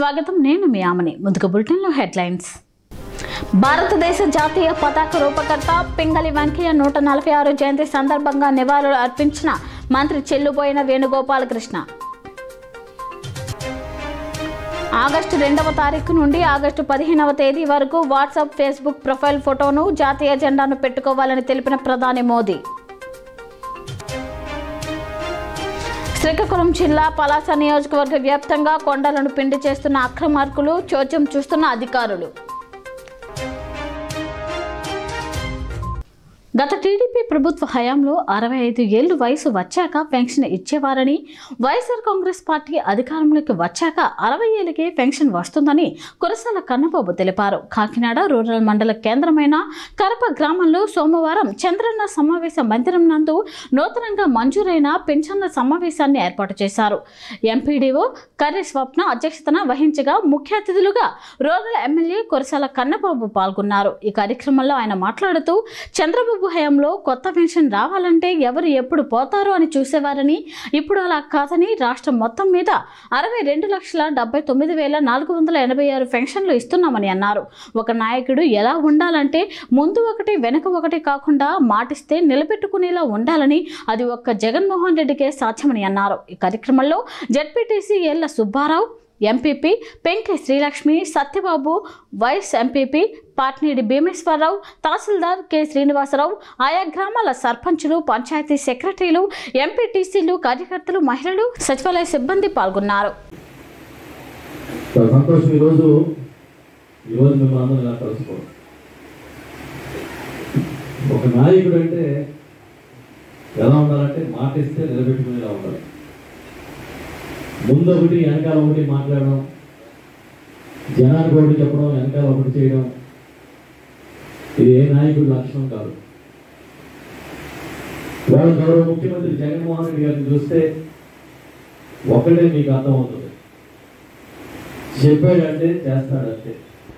స్వాగతం నేను మీ ఆమని ముందుకు బులెటిన్లో హెడ్లైన్స్ భారతదేశ జాతీయ పతాక రూపకర్త పింగళి వెంకయ్య నూట నలభై ఆరు జయంతి సందర్భంగా నివాళులు అర్పించిన మంత్రి చెల్లుబోయిన వేణుగోపాలకృష్ణ ఆగస్టు రెండవ తారీఖు నుండి ఆగస్టు పదిహేనవ తేదీ వరకు వాట్సాప్ ఫేస్బుక్ ప్రొఫైల్ ఫోటోను జాతీయ జెండాను పెట్టుకోవాలని తెలిపిన ప్రధాని మోదీ శ్రీకాకుళం జిల్లా పలాస నియోజకవర్గ వ్యాప్తంగా కొండలను పిండి చేస్తున్న అక్రమార్కులు చోద్యం చూస్తున్న అధికారులు గత టీడీపీ ప్రభుత్వ హయాంలో అరవై ఐదు ఏళ్లు వయసు వచ్చాక పెన్షన్ ఇచ్చేవారని వైఎస్ఆర్ కాంగ్రెస్ పార్టీ అధికారంలోకి వచ్చాక అరవై ఏళ్ళకే పెన్షన్ వస్తుందని కురసాల కన్నబాబు తెలిపారు కాకినాడ రూరల్ మండల కేంద్రమైన కరప గ్రామంలో సోమవారం చంద్రన్న సమావేశ మందిరం నందు నూతనంగా మంజూరైన పెన్షన్ల సమావేశాన్ని ఏర్పాటు చేశారు ఎంపీడీఓ కర్రి స్వప్న అధ్యక్షతన వహించగా ముఖ్య అతిథులుగా రూరల్ ఎమ్మెల్యే కురసాల కన్నబాబు పాల్గొన్నారు ఈ కార్యక్రమంలో ఆయన మాట్లాడుతూ చంద్రబాబు హయాంలో కొత్త పెన్షన్ రావాలంటే ఎవరు ఎప్పుడు పోతారో అని చూసేవారని ఇప్పుడు అలా కాదని రాష్ట్రం మొత్తం మీద అరవై రెండు లక్షల డెబ్బై తొమ్మిది వేల నాలుగు వందల ఎనభై ఆరు పెన్షన్లు ఇస్తున్నామని అన్నారు ఒక నాయకుడు ఎలా ఉండాలంటే ముందు ఒకటి వెనక ఒకటి కాకుండా మాటిస్తే నిలబెట్టుకునేలా ఉండాలని అది ఒక్క జగన్మోహన్ రెడ్డికే సాధ్యమని అన్నారు ఈ కార్యక్రమంలో ZPTC Ella Subbarao MPP Penke Srilakshmi Satyababu vice MPP Patnedi Bheemeswararao tahsildar K Srinivasarao ఆయా గ్రామాల సర్పంచులు పంచాయతీ సెక్రటరీలు ఎంపీటీసీలు కార్యకర్తలు మహిళలు సచివాలయ సిబ్బంది పాల్గొన్నారు చాలా సంతోషం ఈరోజు ఈరోజు మిమ్మల్ని అందరూ ఇలా కలుసుకోవడం ఒక నాయకుడు అంటే ఎలా ఉండాలంటే మాట ఇస్తే నిలబెట్టుకునేలా ఉండాలి ముందు ఒకటి వెనకాల ఒకటి మాట్లాడడం జనానికి ఒకటి చెప్పడం వెనకాల ఒకటి చేయడం ఇది ఏ నాయకుడి లక్షణం కాదు వాళ్ళ గౌరవ ముఖ్యమంత్రి జగన్మోహన్ రెడ్డి గారిని చూస్తే ఒకటే మీకు అర్థం అవుతుంది చెప్పాడంటే చేస్తాడంటే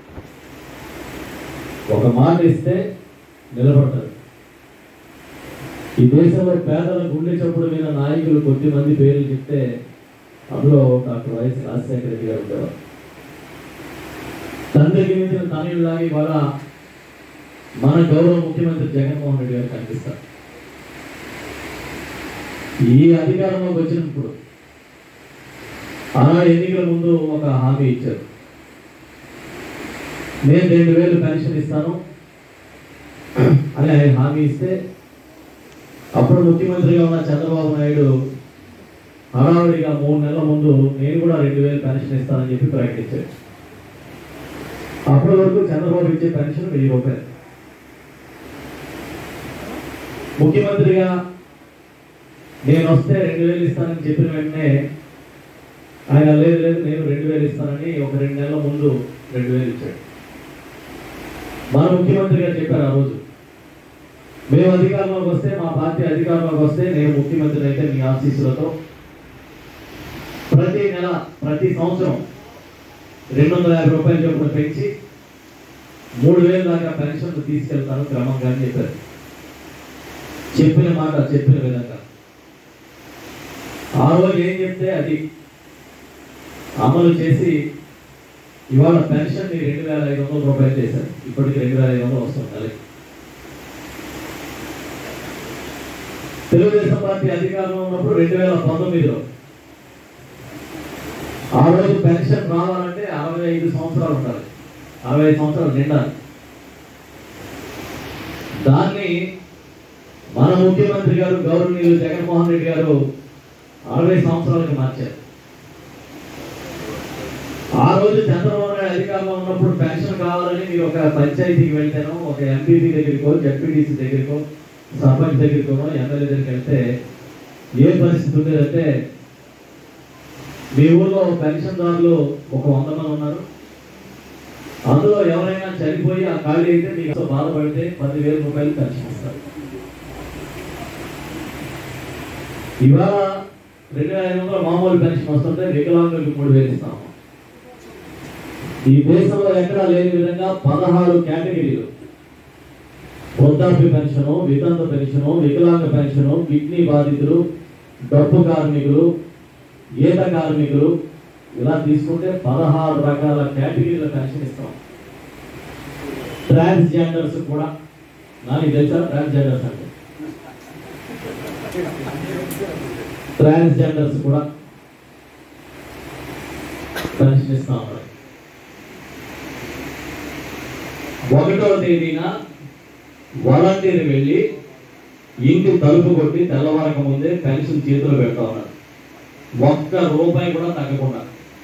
ఒక మాట ఇస్తే నిలబడతాడు ఈ దేశంలో పేదల గుండె చప్పుడు మీద నాయకులు కొద్ది మంది పేర్లు చెప్తే అందులో డాక్టర్ వైఎస్ రాజశేఖర రెడ్డి గారు ఉండేవారు తండ్రికి మించిన తనయులాగా ఇవాళ మన గౌరవ ముఖ్యమంత్రి జగన్మోహన్ రెడ్డి గారు కనిపిస్తారు ఈ అధికారంలోకి వచ్చినప్పుడు ఆనాడు ఎన్నికల ముందు ఒక హామీ ఇచ్చారు నేను రెండు వేలు పెన్షన్ ఇస్తాను అని ఆయన హామీ ఇస్తే అప్పుడు ముఖ్యమంత్రిగా ఉన్న చంద్రబాబు నాయుడు హడావుడిగా మూడు నెలల ముందు నేను కూడా రెండు వేలు పెన్షన్ ఇస్తానని చెప్పి ప్రకటించారు అప్పటి వరకు చంద్రబాబు ఇచ్చే పెన్షన్ వెయ్యి రూపాయలు ముఖ్యమంత్రిగా నేను వస్తే రెండు వేలు ఇస్తానని చెప్పిన వెంటనే ఆయన లేదు లేదు నేను రెండు వేలు ఇస్తానని ఒక రెండు నెలల ముందు రెండు వేలు ఇచ్చాడు మన ముఖ్యమంత్రి గారు చెప్పారు ఆ రోజు మేము అధికారంలోకి వస్తే మా పార్టీ అధికారంలోకి వస్తే నేను ముఖ్యమంత్రి అయితే మీ ఆశీస్సులతో ప్రతి నెల ప్రతి సంవత్సరం రెండు వందల యాభై రూపాయలు చొప్పున పెంచి మూడు వేలు దాకా పెన్షన్ తీసుకెళ్తాను క్రమంగా అని చెప్పారు చెప్పిన మాట చెప్పిన విధంగా ఆ రోజు ఏం చెప్తే అది అమలు చేసి ఇవాళ పెన్షన్ రెండు వేల ఐదు వందల రూపాయలు చేశారు ఇప్పటికి రెండు వేల ఐదు వందలు వస్తుంది నెలకి తెలుగుదేశం పార్టీ అధికారంలో ఉన్నప్పుడు రెండు వేల పంతొమ్మిదిలో ఆ రోజు పెన్షన్ రావాలంటే అరవై ఐదు సంవత్సరాలు ఉండాలి అరవై ఐదు సంవత్సరాలు నిండాలి దాన్ని మన ముఖ్యమంత్రి గారు గౌరవనీయులు జగన్మోహన్ రెడ్డి గారు అరవై సంవత్సరాలకి మార్చారు ఆ రోజు చంద్రబాబు నాయుడు అధికారంలో ఉన్నప్పుడు పెన్షన్ కావాలని మీరు ఒక పంచాయతీకి వెళ్తేనో ఒక ఎంపీపీ దగ్గరికో జడ్పీటీసీ దగ్గరికో సర్పంచ్ దగ్గరికో ఎమ్మెల్యే దగ్గరికి వెళ్తే ఏ పరిస్థితి ఉండేదంటే మీ ఊర్లో పెన్షన్దారులు ఒక వంద మంది ఉన్నారు అందులో ఎవరైనా చనిపోయి ఆ ఖాళీ అయితే మీకు బాధపడితే పదివేల రూపాయలు పెన్షన్ ఇస్తారు ఇవాళ రెండు వేల ఐదు వందల మామూలు పెన్షన్ వస్తుంటే వికలాంగులకు మూడు వేలు ఇస్తాము ఈ దేశంలో ఎక్కడా లేని విధంగా పదహారు కేటగిరీలు వృద్ధాప్య పెన్షను వితంత పెన్షను వికలాంగ పెన్షను కిడ్నీ బాధితులు డబ్బు కార్మికులు ఈత కార్మికులు ఇలా తీసుకుంటే పదహారు రకాల కేటగిరీల పెన్షన్ ఇస్తాం ట్రాన్స్జెండర్స్ కూడా నాకు తెలుసా ట్రాన్స్జెండర్స్ అంటే ట్రాన్స్జెండర్స్ కూడా పెన్షన్ ఇస్తా ఉన్నారు ఒకటో తేదీన వాలంటీర్ వెళ్ళి ఇంటి తలుపు కొట్టి తెల్లవారక ముందే పెన్షన్ చేతిలో పెడతా ఉన్నారు ఒక్క రూపాయి కూడా తగ్గకుండా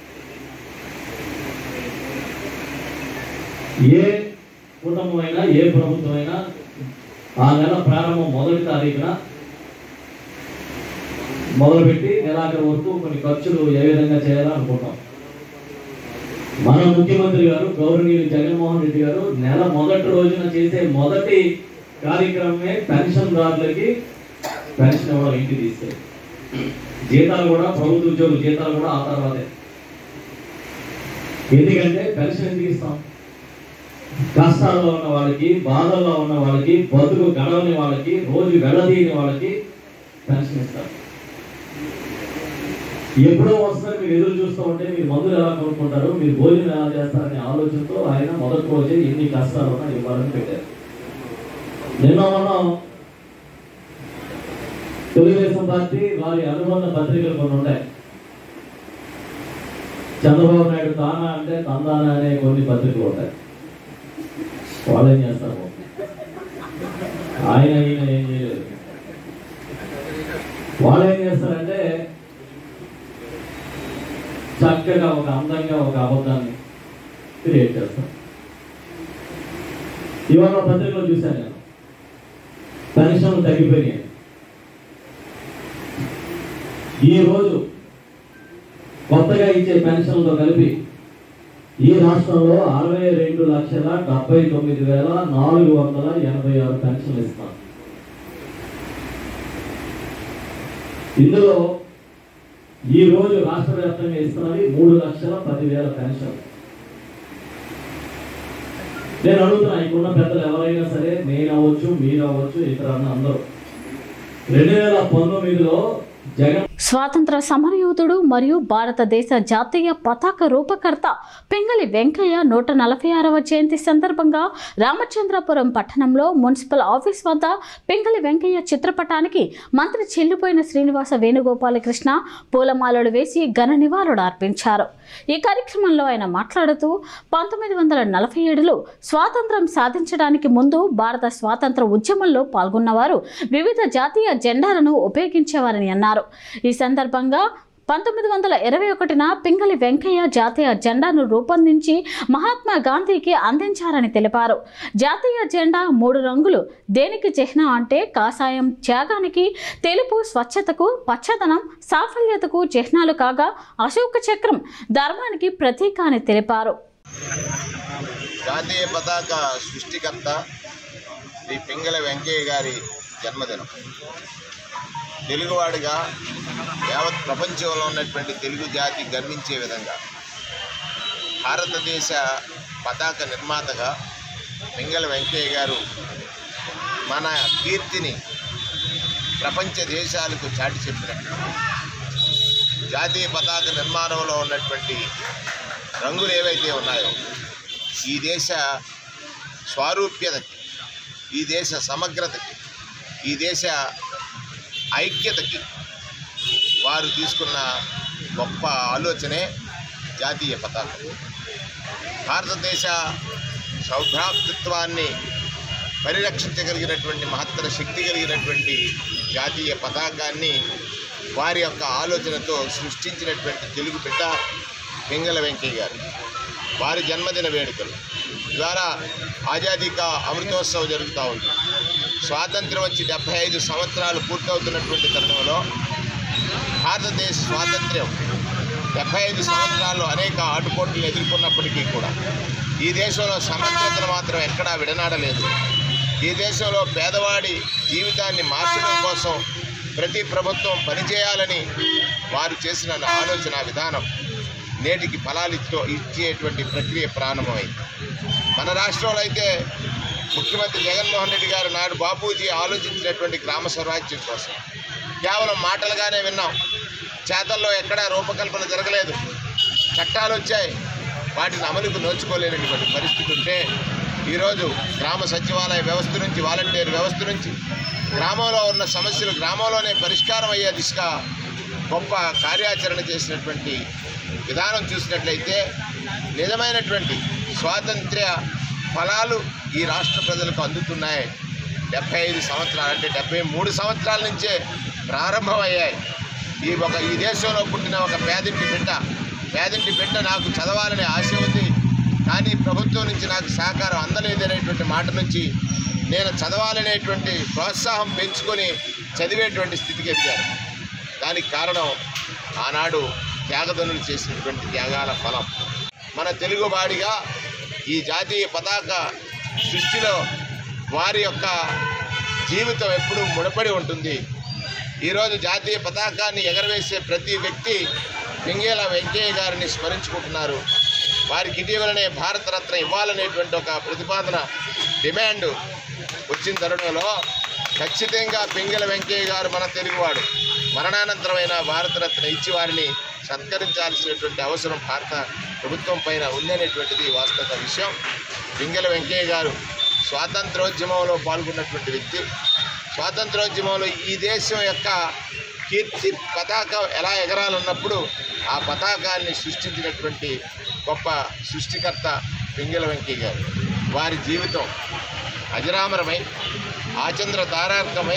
ఏ కుటుంబం అయినా ఏ ప్రభుత్వం అయినా ఆ నెల ప్రారంభం మొదటి తారీఖున మొదలుపెట్టి నెలాఖరు వరకు కొన్ని ఖర్చులు ఏ విధంగా చేయాలో అనుకుంటాం మన ముఖ్యమంత్రి గారు గౌరవనీయులు జగన్మోహన్ రెడ్డి గారు నెల మొదటి రోజున చేసే మొదటి కార్యక్రమమే పెన్షన్ దారులకి పెన్షన్ ఇవ్వడం ఇంటికి తీస్తే జీతాలు కూడా ప్రభుత్వ ఉద్యోగుల జీతాలు కూడా ఆ తర్వాతే ఎందుకంటే పెన్షన్ ఎందుకు ఇస్తాం కష్టాల్లో ఉన్న వాళ్ళకి బాధల్లో ఉన్న వాళ్ళకి బతుకు గడవని వాళ్ళకి రోజు వెళ్ళదీయని వాళ్ళకి పెన్షన్ ఇస్తారు ఎప్పుడో వస్తారు మీరు ఎదురు చూస్తూ ఉంటే మీరు మందులు ఎలా కొనుక్కుంటారు మీరు భోజనం ఎలా చేస్తారనే ఆలోచనతో ఆయన మొదటి రోజే ఎన్ని కష్టాలు ఉన్నా ఇవ్వాలని పెట్టారు నిన్న మనం తెలుగుదేశం పార్టీ వారి అనుబంధ పత్రికలు కొన్ని ఉంటాయి చంద్రబాబు నాయుడు తానా అంటే తందానా అనే కొన్ని పత్రికలు ఉంటాయి వాళ్ళు ఏం చేస్తారు ఆయన ఈయన ఏం చేయలేదు వాళ్ళు ఏం చేస్తారంటే చక్కగా ఒక అందంగా ఒక అబద్ధాన్ని క్రియేట్ చేస్తారు ఇవాళ పత్రికలో చూశాను నేను పెన్షన్లు తగ్గిపోయినాయి ఈ రోజు కొత్తగా ఇచ్చే పెన్షన్లతో కలిపి ఈ రాష్ట్రంలో అరవై రెండు లక్షల డెబ్బై తొమ్మిది వేల నాలుగు వందల ఎనభై ఆరు పెన్షన్లు ఇస్తాం ఇందులో ఈ రోజు రాష్ట్ర వ్యాప్తంగా ఇస్తున్నది మూడు లక్షల పదివేల పెన్షన్ నేను అడుగుతున్నా ఇక్కడున్న పెద్దలు ఎవరైనా సరే నేను అవ్వచ్చు మీరు అవ్వచ్చు ఇతర అందరూ రెండు వేల పంతొమ్మిదిలో జగన్ స్వాతంత్ర సమరయోధుడు మరియు భారతదేశ జాతీయ పతాక రూపకర్త పింగళి వెంకయ్య నూట నలభై ఆరవ జయంతి సందర్భంగా రామచంద్రపురం పట్టణంలో మున్సిపల్ ఆఫీస్ వద్ద పింగళి వెంకయ్య చిత్రపటానికి మంత్రి చెల్లిపోయిన శ్రీనివాస వేణుగోపాలకృష్ణ పూలమాలలు వేసి ఘన నివాళులు అర్పించారు ఈ కార్యక్రమంలో ఆయన మాట్లాడుతూ పంతొమ్మిది వందల నలభై ఏడులో స్వాతంత్రం సాధించడానికి ముందు భారత స్వాతంత్ర ఉద్యమంలో పాల్గొన్నవారు వివిధ జాతీయ జెండాలను ఉపయోగించేవారని అన్నారు ఈ సందర్భంగా పంతొమ్మిది వందల ఇరవై ఒకటిన పింగళి వెంకయ్య జాతీయ జెండాను రూపొందించి మహాత్మా గాంధీకి అందించారని తెలిపారు జాతీయ జెండా మూడు రంగులు దేనికి చిహ్నం అంటే కాషాయం త్యాగానికి తెలుపు స్వచ్ఛతకు పచ్చదనం సాఫల్యతకు చిహ్నాలు కాగా అశోక చక్రం ధర్మానికి ప్రతీక అని తెలిపారు జాతీయ పతాక సృష్టికర్త శ్రీ పింగళ వెంకయ్య గారి జన్మదినం తెలుగువాడిగా యావత్ ప్రపంచంలో ఉన్నటువంటి తెలుగు జాతి గర్వించే విధంగా భారతదేశ పతాక నిర్మాతగా పింగళ వెంకయ్య గారు మన కీర్తిని ప్రపంచ దేశాలకు చాటి చెప్పినట్టు జాతీయ పతాక నిర్మాణంలో ఉన్నటువంటి రంగులు ఏవైతే ఉన్నాయో ఈ దేశ స్వారూప్యతకి ఈ దేశ సమగ్రతకి ఈ దేశ ఐక్యతకి వారు తీసుకున్న గొప్ప ఆలోచనే జాతీయ పతాకం భారతదేశ సౌభ్రాతృత్వాన్ని పరిరక్షించగలిగినటువంటి మహత్తర శక్తి కలిగినటువంటి జాతీయ పతాకాన్ని వారి యొక్క ఆలోచనతో సృష్టించినటువంటి తెలుగు బిడ్డ పింగళ వెంకయ్య గారు వారి జన్మదిన వేడుకలు ద్వారా ఆజాదీ కా అమృతోత్సవం జరుగుతూ ఉంది స్వాతంత్రం వచ్చి డెబ్బై ఐదు సంవత్సరాలు పూర్తవుతున్నటువంటి తరుణంలో భారతదేశ స్వాతంత్ర్యం డెబ్బై ఐదు సంవత్సరాల్లో అనేక ఆటుపోట్లు ఎదుర్కొన్నప్పటికీ కూడా ఈ దేశంలో సమగ్రతను మాత్రం ఎక్కడా విడనాడలేదు ఈ దేశంలో పేదవాడి జీవితాన్ని మార్చడం కోసం ప్రతి ప్రభుత్వం పనిచేయాలని వారు చేసిన ఆలోచన విధానం నేటికి ఫలాలిచ్చో ఇచ్చేటువంటి ప్రక్రియ ప్రారంభమైంది మన రాష్ట్రంలో అయితే ముఖ్యమంత్రి జగన్మోహన్ రెడ్డి గారు నాడు బాపూజీ ఆలోచించినటువంటి గ్రామ స్వరాజ్యం కోసం కేవలం మాటలుగానే విన్నాం చేతల్లో ఎక్కడా రూపకల్పన జరగలేదు చట్టాలు వచ్చాయి వాటిని అమలుకు నోచుకోలేనటువంటి పరిస్థితి ఉంటే ఈరోజు గ్రామ సచివాలయ వ్యవస్థ నుంచి వాలంటీర్ వ్యవస్థ నుంచి గ్రామంలో ఉన్న సమస్యలు గ్రామంలోనే పరిష్కారం అయ్యే దిశగా గొప్ప కార్యాచరణ చేసినటువంటి విధానం చూసినట్లయితే నిజమైనటువంటి స్వాతంత్ర్య ఫలాలు ఈ రాష్ట్ర ప్రజలకు అందుతున్నాయి డెబ్బై ఐదు సంవత్సరాలు అంటే డెబ్బై మూడు సంవత్సరాల నుంచే ప్రారంభమయ్యాయి ఈ ఒక ఈ దేశంలో పుట్టిన ఒక పేదింటి బిడ్డ పేదింటి బిడ్డ నాకు చదవాలనే ఆశ ఉంది కానీ ప్రభుత్వం నుంచి నాకు సహకారం అందలేదనేటువంటి మాట నుంచి నేను చదవాలనేటువంటి ప్రోత్సాహం పెంచుకొని చదివేటువంటి స్థితికి ఎదిగాను దానికి కారణం ఆనాడు త్యాగదనులు చేసినటువంటి త్యాగాల ఫలం మన తెలుగువాడిగా ఈ జాతీయ పతాక సృష్టిలో వారి యొక్క జీవితం ఎప్పుడూ ముడిపడి ఉంటుంది ఈరోజు జాతీయ పతాకాన్ని ఎగరవేసే ప్రతి వ్యక్తి పింగేల వెంకయ్య గారిని స్మరించుకుంటున్నారు వారికి ఇటీవలనే భారతరత్న ఇవ్వాలనేటువంటి ఒక ప్రతిపాదన డిమాండ్ వచ్చిన తరుణంలో ఖచ్చితంగా పింగళ వెంకయ్య గారు మన తెలుగువాడు మరణానంతరమైన భారతరత్న ఇచ్చి వారిని సత్కరించాల్సినటువంటి అవసరం భారత ప్రభుత్వం పైన ఉందనేటువంటిది వాస్తవ విషయం పింగళ వెంకయ్య గారు స్వాతంత్రోద్యమంలో పాల్గొన్నటువంటి వ్యక్తి స్వాతంత్రోద్యమంలో ఈ దేశం యొక్క కీర్తి పతాకం ఎలా ఎగరాలన్నప్పుడు ఆ పతాకాన్ని సృష్టించినటువంటి గొప్ప సృష్టికర్త పింగళ వెంకయ్య గారు వారి జీవితం అజరామరమై ఆచంద్ర తారార్కమై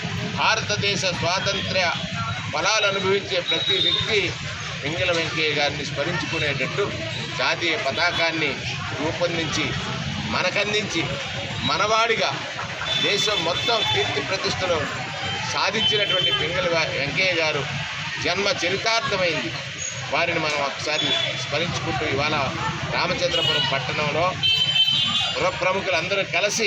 భారతదేశ స్వాతంత్ర్య ఫలాలు అనుభవించే ప్రతి వ్యక్తి పింగళ వెంకయ్య గారిని స్మరించుకునేటట్టు జాతీయ పతాకాన్ని రూపొందించి మనకందించి మనవాడిగా దేశం మొత్తం కీర్తి ప్రతిష్టలు సాధించినటువంటి పింగళ వెంకయ్య గారు జన్మ చరితార్థమైంది వారిని మనం ఒకసారి స్మరించుకుంటూ ఇవాళ రామచంద్రపురం పట్టణంలో పుర ప్రముఖులందరూ కలిసి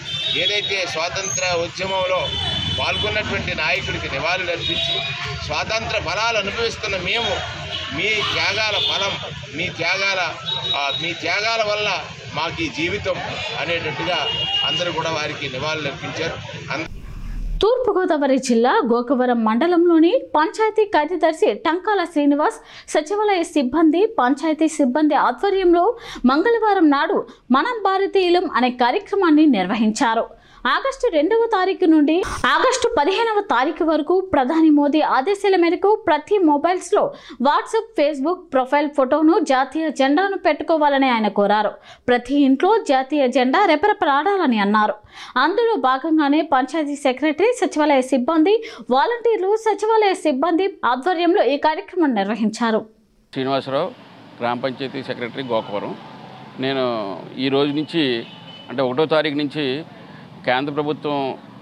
ఏదైతే స్వాతంత్ర ఉద్యమంలో పాల్గొన్నటువంటి నాయకుడికి నివాళులు అర్పించి స్వాతంత్ర ఫలాలు అనుభవిస్తున్న మేము మీ త్యాగాల ఫలం మీ త్యాగాల ఆ, మీ త్యాగాల వల్ల మాకు ఈ జీవితం అనేటట్టుగా అందరూ కూడా వారికి నివాళులు అర్పించారు అంద తూర్పుగోదావరి జిల్లా గోకవరం మండలంలోని పంచాయతీ కార్యదర్శి టంకాల శ్రీనివాస్ సచివాలయ సిబ్బంది పంచాయతీ సిబ్బంది ఆధ్వర్యంలో మంగళవారం నాడు మనం భారతీయులం అనే కార్యక్రమాన్ని నిర్వహించారు ఆగస్టు రెండవ తారీఖు నుండి ఆగస్టు పదిహేనవ తారీఖు వరకు ప్రధాని మోదీ ఆదేశాల మేరకు ప్రతి మొబైల్స్లో వాట్సాప్ ఫేస్బుక్ ప్రొఫైల్ ఫోటోను జాతీయ జెండాను పెట్టుకోవాలని ఆయన కోరారు ప్రతి ఇంట్లో జాతీయ జెండా రెపరెపలాడాలని అన్నారు అందులో భాగంగానే పంచాయతీ సెక్రటరీ సచివాలయ సిబ్బంది వాలంటీర్లు సచివాలయ సిబ్బంది ఆధ్వర్యంలో ఈ కార్యక్రమం నిర్వహించారు శ్రీనివాసరావు గ్రామ పంచాయతీ సెక్రటరీ గోకవరం నేను ఈ రోజు నుంచి అంటే ఒకటో తారీఖు నుంచి కేంద్ర ప్రభుత్వం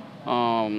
ఆమ్,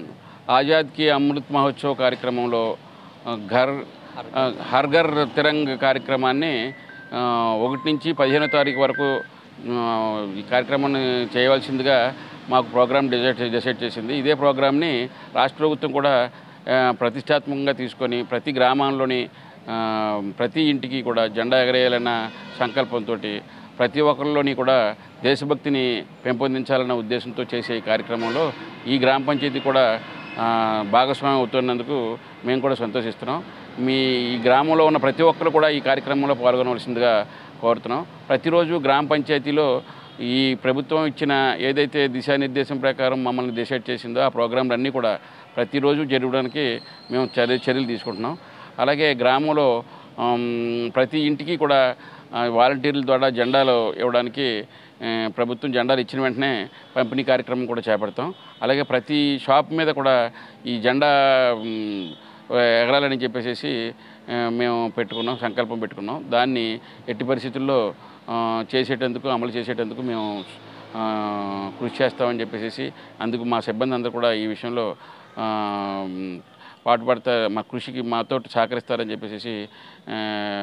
ఆజాద్ కి అమృత్ మహోత్సవ్ కార్యక్రమంలో ఆ, ఘర్ ఆ, హర్ ఘర్ తిరంగ్ కార్యక్రమాన్ని ఆ, ఒకటి నుంచి పదిహేనో తారీఖు వరకు ఆ, ఈ కార్యక్రమాన్ని చేయవలసిందిగా మాకు ప్రోగ్రామ్ డిసైడ్ డిసైడ్ చేసింది ఇదే ప్రోగ్రామ్ని రాష్ట్ర ప్రభుత్వం కూడా ఆ, ప్రతిష్టాత్మకంగా తీసుకొని ప్రతి గ్రామంలోని ఆ, ప్రతి ఇంటికి కూడా జెండా ఎగరేయాలన్న సంకల్పంతో ప్రతి ఒక్కరిలోని కూడా దేశభక్తిని పెంపొందించాలన్న ఉద్దేశంతో చేసే ఈ కార్యక్రమంలో ఈ గ్రామ పంచాయతీ కూడా ఆ, భాగస్వామ్యం అవుతున్నందుకు మేము కూడా సంతోషిస్తున్నాం మీ ఈ గ్రామంలో ఉన్న ప్రతి ఒక్కరు కూడా ఈ కార్యక్రమంలో పాల్గొనవలసిందిగా కోరుతున్నాం ప్రతిరోజు గ్రామ పంచాయతీలో ఈ ప్రభుత్వం ఇచ్చిన ఏదైతే దిశానిర్దేశం ప్రకారం మమ్మల్ని డిసైడ్ చేసిందో ఆ ప్రోగ్రాంలన్నీ కూడా ప్రతిరోజు జరగడానికి మేము చర్య చర్యలు తీసుకుంటున్నాం అలాగే గ్రామంలో ఆమ్, ప్రతి ఇంటికి కూడా ఆ, వాలంటీర్ల ద్వారా జెండాలు ఇవ్వడానికి ఆ, ప్రభుత్వం జెండాలు ఇచ్చిన వెంటనే పంపిణీ కార్యక్రమం కూడా చేపడతాం అలాగే ప్రతి షాప్ మీద కూడా ఈ జెండా మ్, ఎగరాలని చెప్పేసి ఆ, మేము పెట్టుకున్నాం సంకల్పం పెట్టుకున్నాం దాన్ని ఎట్టి పరిస్థితుల్లో ఆ, చేసేటందుకు అమలు చేసేటందుకు మేము ఆ, కృషి చేస్తామని చెప్పేసి అందుకు మా సిబ్బంది అందరూ కూడా ఈ విషయంలో ఆ, మ్, పాటుపడతా మా కృషికి మాతో సహకరిస్తారని చెప్పేసి ఆ,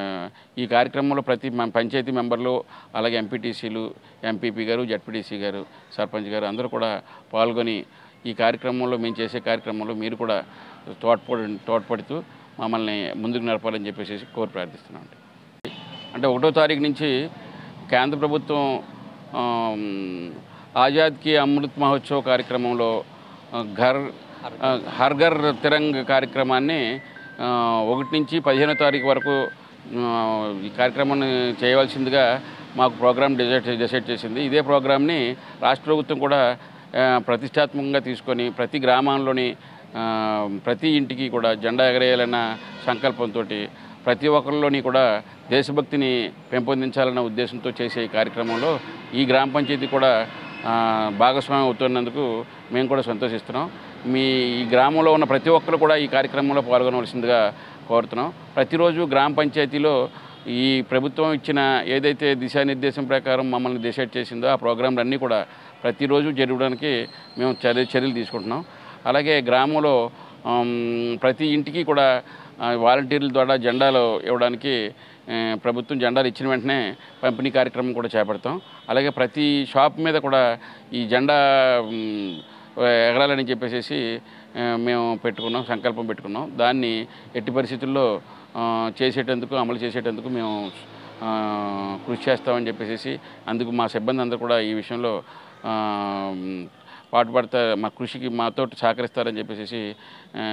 ఈ కార్యక్రమంలో ప్రతి మన పంచాయతీ మెంబర్లు అలాగే ఎంపీటీసీలు ఎంపీపీ గారు జడ్పీటీసీ గారు సర్పంచ్ గారు అందరూ కూడా పాల్గొని ఈ కార్యక్రమంలో మేము చేసే కార్యక్రమంలో మీరు కూడా తోడ్పడి తోడ్పడుతూ మమ్మల్ని ముందుకు నడపాలని చెప్పేసి కోరి ప్రార్థిస్తున్నాం అంటే ఒకటో తారీఖు నుంచి కేంద్ర ప్రభుత్వం ఆమ్, ఆజాద్ కి అమృత్ మహోత్సవ్ కార్యక్రమంలో ఆ, ఘర్ ఆ, హర్ ఘర్ తిరంగ్ కార్యక్రమాన్ని ఆ, ఒకటి నుంచి పదిహేనో తారీఖు వరకు ఆ, ఈ కార్యక్రమాన్ని చేయవలసిందిగా మాకు ప్రోగ్రామ్ డిసైడ్ డిసైడ్ చేసింది ఇదే ప్రోగ్రామ్ని రాష్ట్ర ప్రభుత్వం కూడా ఆ, ప్రతిష్టాత్మకంగా తీసుకొని ప్రతి గ్రామంలోని ఆ, ప్రతి ఇంటికి కూడా జెండా ఎగరేయాలన్న సంకల్పంతో ప్రతి ఒక్కరిలోని కూడా దేశభక్తిని పెంపొందించాలన్న ఉద్దేశంతో చేసే ఈ కార్యక్రమంలో ఈ గ్రామ పంచాయతీ కూడా ఆ, భాగస్వామ్యం అవుతున్నందుకు మేము కూడా సంతోషిస్తున్నాం మీ ఈ గ్రామంలో ఉన్న ప్రతి ఒక్కరు కూడా ఈ కార్యక్రమంలో పాల్గొనవలసిందిగా కోరుతున్నాం ప్రతిరోజు గ్రామ పంచాయతీలో ఈ ప్రభుత్వం ఇచ్చిన ఏదైతే దిశానిర్దేశం ప్రకారం మమ్మల్ని డిసైడ్ చేసిందో ఆ ప్రోగ్రాంలన్నీ కూడా ప్రతిరోజు జరగడానికి మేము చర్య చర్యలు తీసుకుంటున్నాం అలాగే గ్రామంలో ఆమ్, ప్రతి ఇంటికి కూడా ఆ, వాలంటీర్ల ద్వారా జెండాలు ఇవ్వడానికి ఆ, ప్రభుత్వం జెండాలు ఇచ్చిన వెంటనే పంపిణీ కార్యక్రమం కూడా చేపడతాం అలాగే ప్రతి షాప్ మీద కూడా ఈ జెండా మ్, ఎగరాలని చెప్పేసి ఆ, మేము పెట్టుకున్నాం సంకల్పం పెట్టుకున్నాం దాన్ని ఎట్టి పరిస్థితుల్లో ఆ, చేసేటందుకు అమలు చేసేటందుకు మేము ఆ, కృషి చేస్తామని చెప్పేసి అందుకు మా సిబ్బంది అందరూ కూడా ఈ విషయంలో ఆ, మ్, పాటుపడతా మా కృషికి మాతో సహకరిస్తారని చెప్పేసి ఆ,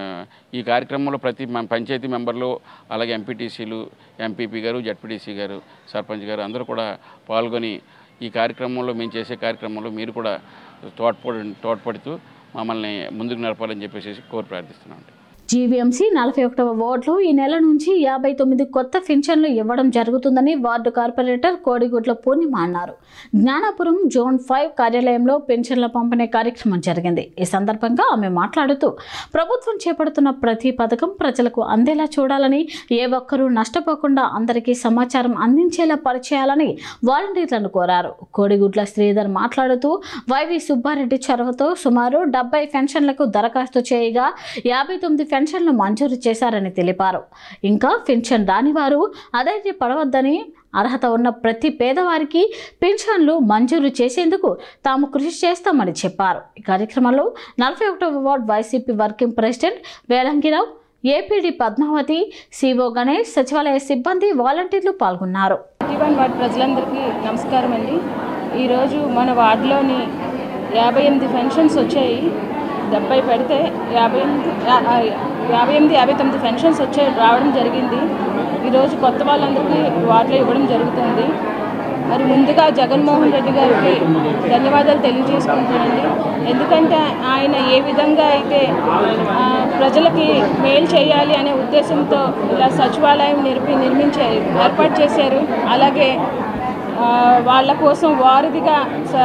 ఈ కార్యక్రమంలో ప్రతి మన పంచాయతీ మెంబర్లు అలాగే ఎంపీటీసీలు ఎంపీపీ గారు జడ్పీటీసీ గారు సర్పంచ్ గారు అందరూ కూడా పాల్గొని ఈ కార్యక్రమంలో మేము చేసే కార్యక్రమంలో మీరు కూడా తోడ్పడి తోడ్పడుతూ మమ్మల్ని ముందుకు నడపాలని చెప్పేసి కోరి ప్రార్థిస్తున్నాం జీవీఎంసీ నలభై ఒకటవ వార్డులో ఈ నెల నుంచి యాభై తొమ్మిది కొత్త పింఛన్లు ఇవ్వడం జరుగుతుందని వార్డు కార్పొరేటర్ కోడిగుడ్ల పూర్ణిమ అన్నారు జ్ఞానాపురం జోన్ ఫైవ్ కార్యాలయంలో పెన్షన్ల పంపిణీ కార్యక్రమం జరిగింది ఈ సందర్భంగా ఆమె మాట్లాడుతూ ప్రభుత్వం చేపడుతున్న ప్రతి పథకం ప్రజలకు అందేలా చూడాలని ఏ ఒక్కరూ నష్టపోకుండా అందరికీ సమాచారం అందించేలా పరిచేయాలని వాలంటీర్లను కోరారు కోడిగుడ్ల శ్రీధర్ మాట్లాడుతూ వైవి సుబ్బారెడ్డి చొరవతో సుమారు డెబ్బై పెన్షన్లకు దరఖాస్తు చేయగా యాభై తొమ్మిది పెన్షన్లు మంజూరు చేశారని తెలిపారు ఇంకా పెన్షన్ రాని వారు అధైర్య పడవద్దని అర్హత ఉన్న ప్రతి పేదవారికి పెన్షన్లు మంజూరు చేసేందుకు తాము కృషి చేస్తామని చెప్పారు ఈ కార్యక్రమంలో నలభై ఒకటవ ward YCP working president Velangirao APD Padmavathi CO Ganesh సచివాలయ సిబ్బంది వాలంటీర్లు పాల్గొన్నారు జీవన్ వార్డ్ ప్రజలందరికీ నమస్కారం అండి ఈరోజు మన వార్డులోని యాభై ఎనిమిది పెన్షన్స్ వచ్చాయి డెబ్బై పెడితే యాభై ఎనిమిది యా- ఆ, యాభై ఎనిమిది యాభై తొమ్మిది పెన్షన్స్ వచ్చాయి రావడం జరిగింది ఈరోజు కొత్త వాళ్ళందరికీ వార్డులో ఇవ్వడం జరుగుతుంది మరి ముందుగా జగన్మోహన్ రెడ్డి గారికి ధన్యవాదాలు తెలియజేసుకుంటానండి ఎందుకంటే ఆయన ఏ విధంగా అయితే ఆ, ప్రజలకి మేలు చేయాలి అనే ఉద్దేశంతో ఇలా సచివాలయం నిర్మి నిర్మించే ఏర్పాటు చేశారు అలాగే ఆ, వాళ్ళ కోసం వారధిగా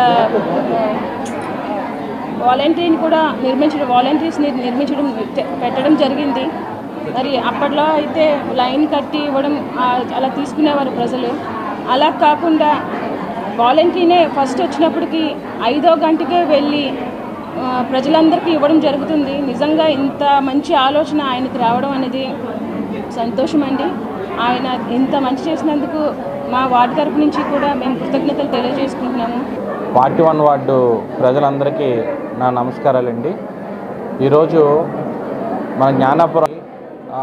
వాలంటీర్ని కూడా నిర్మించడం వాలంటీర్స్ని నిర్మించడం తె- పెట్టడం జరిగింది మరి అప్పట్లో అయితే లైన్ కట్టి ఇవ్వడం ఆ, అలా తీసుకునేవారు ప్రజలు అలా కాకుండా వాలంటీర్నే ఫస్ట్ వచ్చినప్పటికి ఐదో గంటకే వెళ్ళి ఆ, ప్రజలందరికీ ఇవ్వడం జరుగుతుంది నిజంగా ఇంత మంచి ఆలోచన ఆయనకి రావడం అనేది సంతోషం అండి ఆయన ఇంత మంచి చేసినందుకు మా వార్డు తరపు నుంచి కూడా మేము కృతజ్ఞతలు తెలియజేసుకుంటున్నాము ఫార్టీ వన్ వార్డు ప్రజలందరికీ నా నమస్కారాలండి ఈరోజు మన జ్ఞానాపురం ఆ,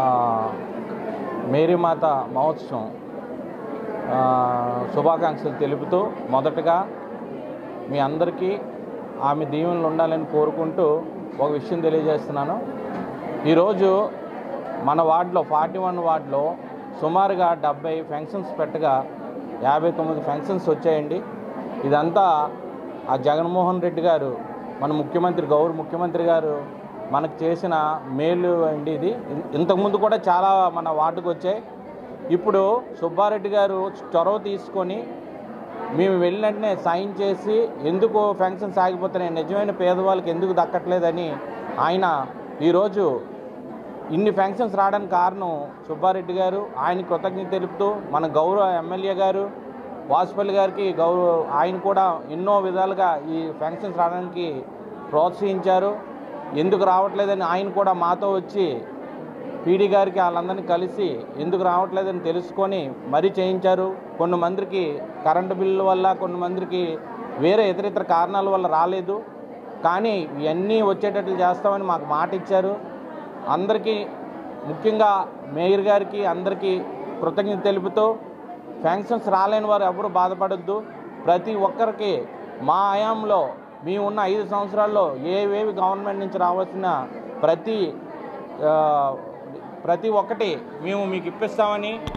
మేరీమాత మహోత్సవం ఆ, శుభాకాంక్షలు తెలుపుతూ మొదటగా మీ అందరికీ ఆమె దీవెనలు ఉండాలని కోరుకుంటూ ఒక విషయం తెలియజేస్తున్నాను ఈరోజు మన వార్డులో ఫార్టీ వన్ వార్డులో సుమారుగా డెబ్బై ఫంక్షన్స్ పెట్టగా యాభై తొమ్మిది ఫంక్షన్స్ వచ్చాయండి ఇదంతా ఆ జగన్మోహన్ రెడ్డి గారు మన ముఖ్యమంత్రి గౌరవ ముఖ్యమంత్రి గారు మనకు చేసిన మేలు అండి ఇది ఇన్- ఇంతకుముందు కూడా చాలా మన వార్డుకు వచ్చాయి ఇప్పుడు సుబ్బారెడ్డి గారు చొరవ తీసుకొని మేము వెళ్ళిన వెంటనే సైన్ చేసి ఎందుకు ఫంక్షన్స్ ఆగిపోతున్నాయి నిజమైన పేదవాళ్ళకి ఎందుకు దక్కట్లేదని ఆయన ఈరోజు ఇన్ని ఫంక్షన్స్ రావడానికి కారణం సుబ్బారెడ్డి గారు ఆయన కృతజ్ఞత తెలుపుతూ మన గౌరవ ఎమ్మెల్యే గారు వాసుపల్లి గారికి గౌరవ ఆయన కూడా ఎన్నో విధాలుగా ఈ ఫంక్షన్స్ రావడానికి ప్రోత్సహించారు ఎందుకు రావట్లేదని ఆయన కూడా మాతో వచ్చి పీడీ గారికి వాళ్ళందరినీ కలిసి ఎందుకు రావట్లేదని తెలుసుకొని మరీ చేయించారు కొన్ని మందికి కరెంటు బిల్లు వల్ల కొన్ని మందికి వేరే ఇతర ఇతర కారణాల వల్ల రాలేదు కానీ ఇవన్నీ వచ్చేటట్లు చేస్తామని మాకు మాట ఇచ్చారు అందరికీ ముఖ్యంగా మేయర్ గారికి అందరికీ కృతజ్ఞత తెలుపుతూ ఫంక్షన్స్ రాలేని వారు ఎవరు బాధపడొద్దు ప్రతి ఒక్కరికి మా హయాంలో మేము ఉన్న ఐదు సంవత్సరాల్లో ఏవేవి గవర్నమెంట్ నుంచి రావాల్సిన ప్రతి ఆ, ప్రతి ఒక్కటి మేము మీకు ఇప్పిస్తామని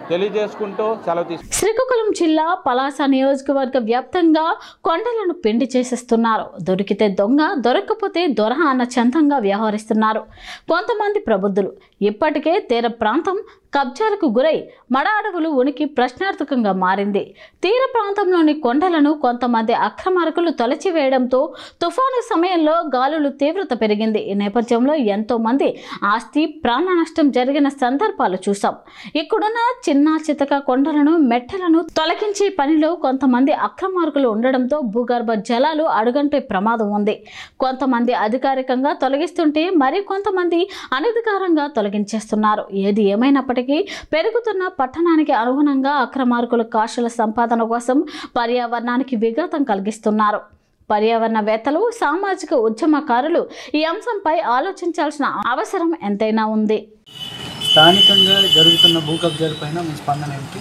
తెలియజేసుకుంటూ సెలవు తీసుకు శ్రీకాకుళం జిల్లా పలాస నియోజకవర్గ వ్యాప్తంగా కొండలను పిండి చేసేస్తున్నారు దొరికితే దొంగ దొరకకపోతే దొర అన్న చందంగా వ్యవహరిస్తున్నారు కొంతమంది ప్రబుద్ధులు ఇప్పటికే తీర ప్రాంతం కబ్జాలకు గురై మడ అడవులు ఉనికి ప్రశ్నార్థకంగా మారింది తీర ప్రాంతంలోని కొండలను కొంతమంది అక్రమార్కులు తొలచివేయడంతో తుఫాను సమయంలో గాలులు తీవ్రత పెరిగింది ఈ నేపథ్యంలో ఎంతో మంది ఆస్తి ప్రాణ నష్టం జరిగిన సందర్భాలు చూసాం ఇక్కడున్న చిన్న చితక కొండలను మెట్టలను తొలగించే పనిలో కొంతమంది అక్రమార్కులు ఉండడంతో భూగర్భ జలాలు అడుగంటే ప్రమాదం ఉంది కొంతమంది అధికారికంగా తొలగిస్తుంటే మరి కొంతమంది అనధికారంగా తొలగించేస్తున్నారు ఏది ఏమైనప్పటికీ పెరుగుతున్న పట్టణానికి అనుగుణంగా అక్రమార్కుల కాశల సంపాదన కోసం పర్యావరణానికి విఘాతం కలిగిస్తున్నారు పర్యావరణవేత్తలు సామాజిక ఉద్యమకారులు ఈ అంశంపై ఆలోచించాల్సిన అవసరం ఎంతైనా ఉంది స్థానికంగా జరుగుతున్న భూ కబ్జాల పైన మీ స్పందన ఏమిటి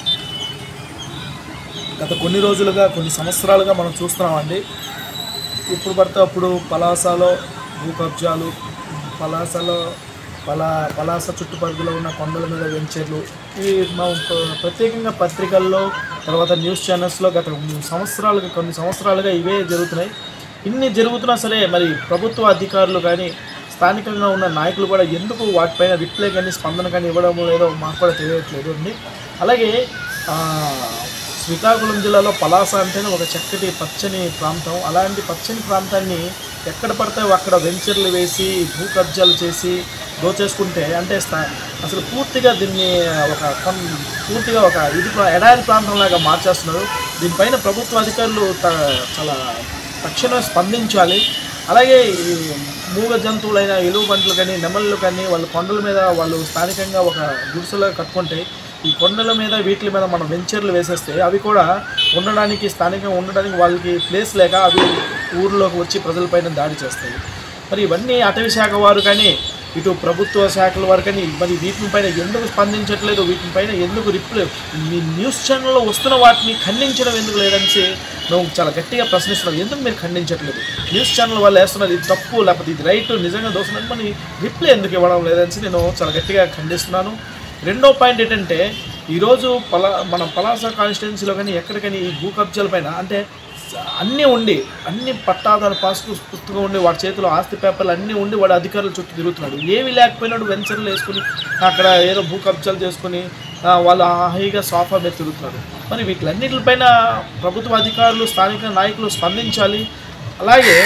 గత కొన్ని రోజులుగా కొన్ని సంవత్సరాలుగా మనం చూస్తున్నామండి ఇప్పుడు పడితే అప్పుడు పలాసలో భూ కబ్జాలు పలాసలో పలా పలాస చుట్టుపక్కల ఉన్న కొండల మీద వెంచర్లు ఇవి మనం ప్ర- ప్రత్యేకంగా పత్రికల్లో తర్వాత న్యూస్ ఛానల్స్లో గత సంవత్సరాలుగా కొన్ని సంవత్సరాలుగా ఇవే జరుగుతున్నాయి ఇన్ని జరుగుతున్నా సరే మరి ప్రభుత్వ అధికారులు కానీ స్థానికంగా ఉన్న నాయకులు కూడా ఎందుకు వాటిపైన రిప్లై కానీ స్పందన కానీ ఇవ్వడం లేదో మాకు కూడా తెలియట్లేదు అండి అలాగే ఆ, శ్రీకాకుళం జిల్లాలో పలాస అంటేనే ఒక చక్కటి పచ్చని ప్రాంతం అలాంటి పచ్చని ప్రాంతాన్ని ఎక్కడ పడితే అక్కడ వెంచర్లు వేసి భూ కబ్జాలు చేసి దోచేసుకుంటే అంటే స్థా- అసలు పూర్తిగా దీన్ని ఒక కొన్- పూర్తిగా ఒక ఇది ప్రా- ఎడారి ప్రాంతంలాగా మార్చేస్తున్నారు దీనిపైన ప్రభుత్వ అధికారులు త- చాలా తక్షణమే స్పందించాలి అలాగే ఈ మూగ జంతువులైన ఎలుగు బంట్లు కానీ నెమళ్ళు కానీ వాళ్ళ కొండల మీద వాళ్ళు స్థానికంగా ఒక గుడిసెలో కట్టుకుంటే ఈ కొండల మీద వీటి మీద మనం వెంచర్లు వేసేస్తే అవి కూడా ఉండడానికి స్థానికంగా ఉండడానికి వాళ్ళకి ప్లేస్ లేక అవి ఊర్లోకి వచ్చి ప్రజలపైన దాడి చేస్తాయి మరి ఇవన్నీ అటవీ శాఖ వారు కానీ ఇటు ప్రభుత్వ శాఖల వారు కానీ మరి వీటిపైన ఎందుకు స్పందించట్లేదు వీటిపైన ఎందుకు రిప్లై మీ న్యూస్ ఛానల్లో వస్తున్న వాటిని ఖండించడం ఎందుకు లేదనేసి మేము చాలా గట్టిగా ప్రశ్నిస్తున్నాం ఎందుకు మీరు ఖండించట్లేదు న్యూస్ ఛానల్ వాళ్ళు వేస్తున్నది ఇది తప్పు లేకపోతే ఇది రైట్ నిజంగా దోస్తున్నది మరి రిప్లై ఎందుకు ఇవ్వడం లేదనేసి నేను చాలా గట్టిగా ఖండిస్తున్నాను రెండో పాయింట్ ఏంటంటే ఈరోజు పలా మన పలాస కాన్స్టిట్యున్సీలో కానీ ఎక్కడికైనా ఈ భూ కబ్జాల పైన అంటే అన్నీ ఉండి అన్ని పట్టాదారు పాస్ పుస్తకం ఉండి వాడి చేతిలో ఆస్తి పేపర్లు అన్నీ ఉండి వాడు అధికారుల చుట్టూ తిరుగుతున్నాడు ఏవి లేకపోయినాడు వెంచర్లు వేసుకుని అక్కడ ఏదో భూ కబ్జాలు చేసుకుని ఆ, వాళ్ళు హాయిగా సోఫా మీద తిరుగుతున్నారు మరి వీటిలన్నిటిపైన ప్రభుత్వ అధికారులు స్థానిక నాయకులు స్పందించాలి అలాగే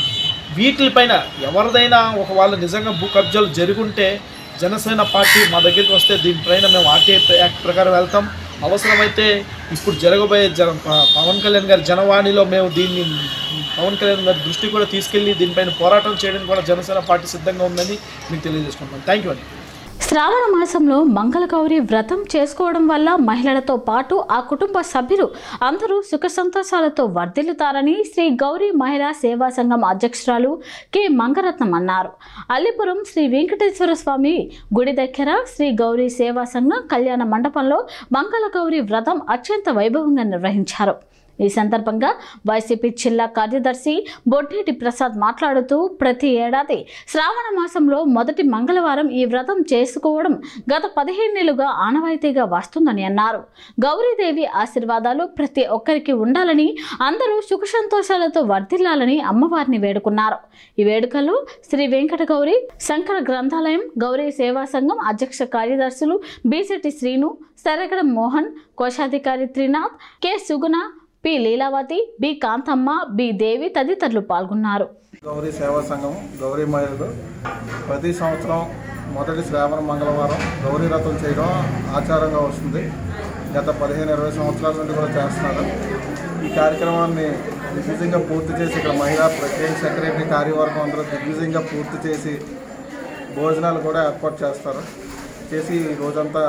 వీటిపైన ఎవరిదైనా ఒక వాళ్ళ నిజంగా భూ కబ్జాలు జరుగుంటే జనసేన పార్టీ మా దగ్గరికి వస్తే దీనిపైన మేము ఆర్టీఐ యాక్ట్ ప్రకారం వెళ్తాం అవసరమైతే ఇప్పుడు జరగబోయే జన ప- పవన్ కళ్యాణ్ గారి జనవాణిలో మేము దీన్ని పవన్ కళ్యాణ్ గారి దృష్టి కూడా తీసుకెళ్ళి దీనిపైన పోరాటం చేయడానికి కూడా జనసేన పార్టీ సిద్ధంగా ఉందని మీకు తెలియజేసుకుంటాం థ్యాంక్ యూ అండి శ్రావణ మాసంలో మంగళగౌరి వ్రతం చేసుకోవడం వల్ల మహిళలతో పాటు ఆ కుటుంబ సభ్యులు అందరూ సుఖ సంతోషాలతో వర్ధిల్లుతారని శ్రీ గౌరీ మహిళా సేవా సంఘం అధ్యక్షురాలు కె మంగరత్నం అన్నారు అల్లిపురం శ్రీ వెంకటేశ్వర స్వామి గుడి దగ్గర శ్రీ గౌరీ సేవా సంఘం కళ్యాణ మండపంలో మంగళగౌరి వ్రతం అత్యంత వైభవంగా నిర్వహించారు ఈ సందర్భంగా వైసీపీ జిల్లా కార్యదర్శి బొడ్డేటి ప్రసాద్ మాట్లాడుతూ ప్రతి ఏడాది శ్రావణ మాసంలో మొదటి మంగళవారం ఈ వ్రతం చేసుకోవడం గత పదిహేనేళ్లుగా ఆనవాయితీగా వస్తుందని అన్నారు గౌరీదేవి ఆశీర్వాదాలు ప్రతి ఒక్కరికి ఉండాలని అందరూ సుఖ సంతోషాలతో వర్ధిల్లాలని అమ్మవారిని వేడుకున్నారు ఈ వేడుకలో శ్రీ వెంకట గౌరి శంకర గ్రంథాలయం గౌరీ సేవా సంఘం అధ్యక్ష కార్యదర్శులు బీసెట్టి శ్రీను సరగడ మోహన్ కోశాధికారి Trinath K Suguna P Leelavathi B Kanthamma B Devi తదితరులు పాల్గొన్నారు గౌరీ సేవా సంఘం గౌరీ మహిళలు ప్రతి సంవత్సరం మొదటి శ్రావణ మంగళవారం గౌరీ రథం చేయడం ఆచారంగా వస్తుంది గత పదిహేను ఇరవై సంవత్సరాల నుండి కూడా చేస్తున్నారు ఈ కార్యక్రమాన్ని దిగ్విజయంగా పూర్తి చేసి ఇక్కడ మహిళా ప్రత్యేక సెక్రటరీ కార్యవర్గం అందరూ దిగ్విజయంగా పూర్తి చేసి భోజనాలు కూడా ఏర్పాటు చేస్తారు చేసి ఈ రోజంతా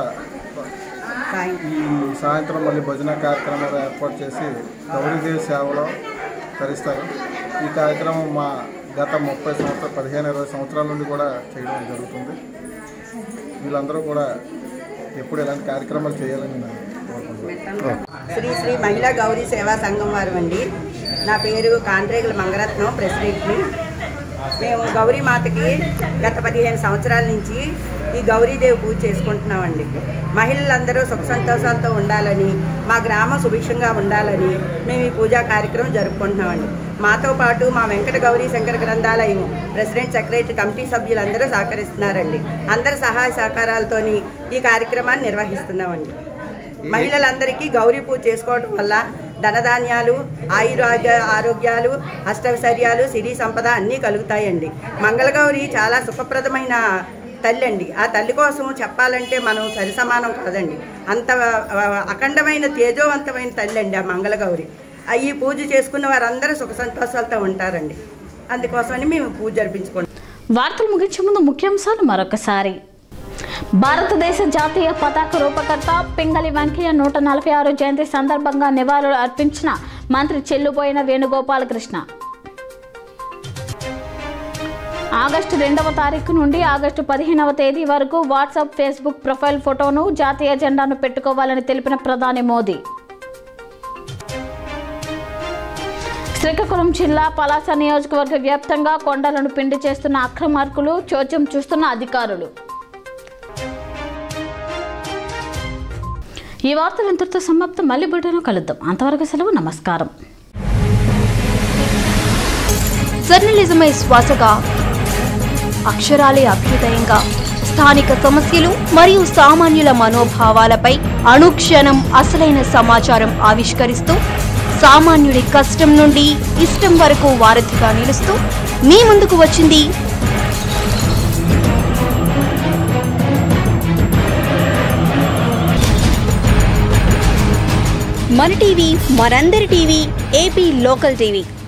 ఈ సాయంత్రం మళ్ళీ భజన కార్యక్రమాలు ఏర్పాటు చేసి గౌరీదేవి సేవలో తరిస్తారు ఈ కార్యక్రమం మా గత ముప్పై సంవత్సరాలు పదిహేను ఇరవై సంవత్సరాల నుండి కూడా చేయడం జరుగుతుంది వీళ్ళందరూ కూడా ఎప్పుడు ఇలాంటి కార్యక్రమాలు చేయాలని నేను కోరుకుంటున్నాను శ్రీ శ్రీ మహిళా గౌరీ సేవా సంఘం వారు అండి నా పేరు కాండ్రేగుల మంగరత్నం ప్రెసిడెంట్ని మేము గౌరీ మాతకి గత పదిహేను సంవత్సరాల నుంచి ఈ గౌరీదేవి పూజ చేసుకుంటున్నామండి మహిళలందరూ సుఖ సంతోషాలతో ఉండాలని మా గ్రామం సుభిక్షంగా ఉండాలని మేము ఈ పూజా కార్యక్రమం జరుపుకుంటున్నామండి మాతో పాటు మా వెంకట గౌరీ శంకర గ్రంథాలయం ప్రెసిడెంట్ సెక్రటరీ కమిటీ సభ్యులందరూ సహకరిస్తున్నారండి అందరి సహాయ సహకారాలతోని ఈ కార్యక్రమాన్ని నిర్వహిస్తున్నామండి మహిళలందరికీ గౌరీ పూజ చేసుకోవడం వల్ల ధనధాన్యాలు ఆయురాగ్య ఆరోగ్యాలు అష్టైశ్వర్యాలు సిరి సంపద అన్నీ కలుగుతాయండి మంగళగౌరి చాలా సుఖప్రదమైన తల్లి అండి ఆ తల్లి కోసం చెప్పాలంటే మనం సరిసమానం కాదండి అంత ఆ, అఖండమైన తేజోవంతమైన తల్లి అండి ఆ మంగళగౌరి ఆ, ఈ పూజ చేసుకున్న వారందరూ సుఖ సంతోషాలతో ఉంటారండి అందుకోసమని మేము పూజ జరిపించుకుంటాం వార్తలు ముగించే ముందు ముఖ్యాంశాలు మరొకసారి భారతదేశ జాతీయ పతాక రూపకర్త పింగళి వెంకయ్య నూట నలభై ఆరు జయంతి సందర్భంగా నివాళులు అర్పించిన మంత్రి చెల్లుబోయిన వేణుగోపాలకృష్ణ ఆగస్టు రెండవ తారీఖు నుండి ఆగస్టు పదిహేనవ తేదీ వరకు వాట్సాప్ ఫేస్బుక్ ప్రొఫైల్ ఫోటోను జాతీయ జెండాను పెట్టుకోవాలని తెలిపిన ప్రధాని మోదీ శ్రీకాకుళం జిల్లా పలాస నియోజకవర్గ వ్యాప్తంగా కొండలను పిండి చేస్తున్న అక్రమార్కులు చోద్యం చూస్తున్న అధికారులు ఈ వార్తలు ఇంతటితో సమాప్తం మళ్ళీ బుల్టెన్లో కలుద్దాం అంతవరకు సెలవు నమస్కారం జర్నలిజమే శ్వాసగా అక్షరాలే అభ్యుదయంగా స్థానిక సమస్యలు మరియు సామాన్యుల మనోభావాలపై అనుక్షణం అసలైన సమాచారం ఆవిష్కరిస్తూ సామాన్యుడి కష్టం నుండి ఇష్టం వరకు వారధిగా నిలుస్తూ మీ ముందుకు వచ్చింది మన టీవీ మనందరి టీవీ ఏపీ లోకల్ టీవీ